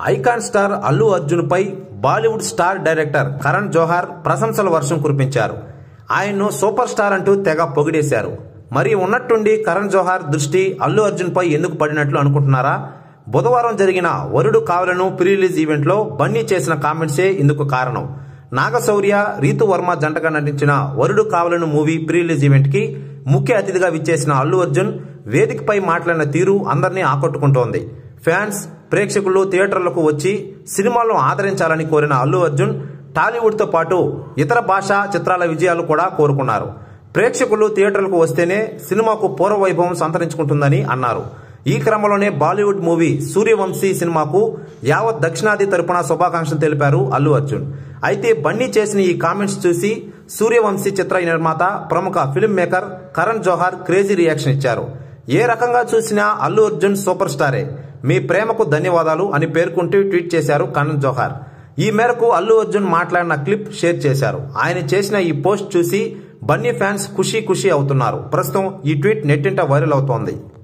icon star Allu Arjun పై Bollywood star director Karan Johar ప్రశంసల వర్షం కురిపించారు ఆయన్ను సూపర్ స్టార్ అంటూ తెగ పొగిడేశారు మరి ఉన్నట్టుండి కరణ్ జోహార్ దృష్టి అల్లు అర్జున్ పై ఎందుకు పడినట్లు అనుకుంటున్నారా బుధవారం జరిగిన వరుడు కావలను ప్రీ రిలీజ్ ఈవెంట్లో బన్నీ చేసిన కామెంట్సే ఇందుకు కారణం నాగశౌర్య రీతు వర్మ జంటగా నటించిన Varudu Kavalenu movie pre release event కి ముఖ్య అతిథిగా విచ్చేసిన అల్లు అర్జున్ వేదికపై మాట్లాడిన తీరు అందరినీ ఆకట్టుకుంటోంది ఫ్యాన్స్ ప్రేక్షకులు థియేటర్లకు వచ్చి సినిమాలను ఆదరించాలని కోరిన అల్లు అర్జున్ టాలీవుడ్తో పాటు ఇతర భాషా చిత్రాల విజయాలు కూడా కోరుకున్నారు ప్రేక్షకులు థియేటర్లకు వస్తేనే సినిమాకు పూర్వ వైభవం సంతరించుకుంటుందని అన్నారు ఈ క్రమంలోనే బాలీవుడ్ మూవీ సూర్యవంశీ సినిమాకు యావత్ దక్షిణాది తరపున శుభాకాంక్షలు తెలిపారు అల్లు అర్జున్ అయితే బన్నీ చేసిన ఈ కామెంట్స్ చూసి సూర్యవంశీ చిత్ర నిర్మాత ప్రముఖ film maker Karan Johar crazy reaction ఇచ్చారు ఏ రకంగా చూసినా అల్లు అర్జున్ సూపర్ స్టారే మీ ప్రేమకు ధన్యవాదాలు అని పేర్కొంటూ ట్వీట్ చేశారు కరణ్ జోహార్ ఈ మేరకు అల్లు అర్జున్ మాట్లాడిన క్లిప్ షేర్ చేశారు ఆయన చేసిన ఈ పోస్ట్ చూసి బన్నీ ఫ్యాన్స్ ఖుషీ ఖుషీ అవుతున్నారు ప్రస్తుతం ఈ ట్వీట్ నెట్టింట వైరల్ అవుతోంది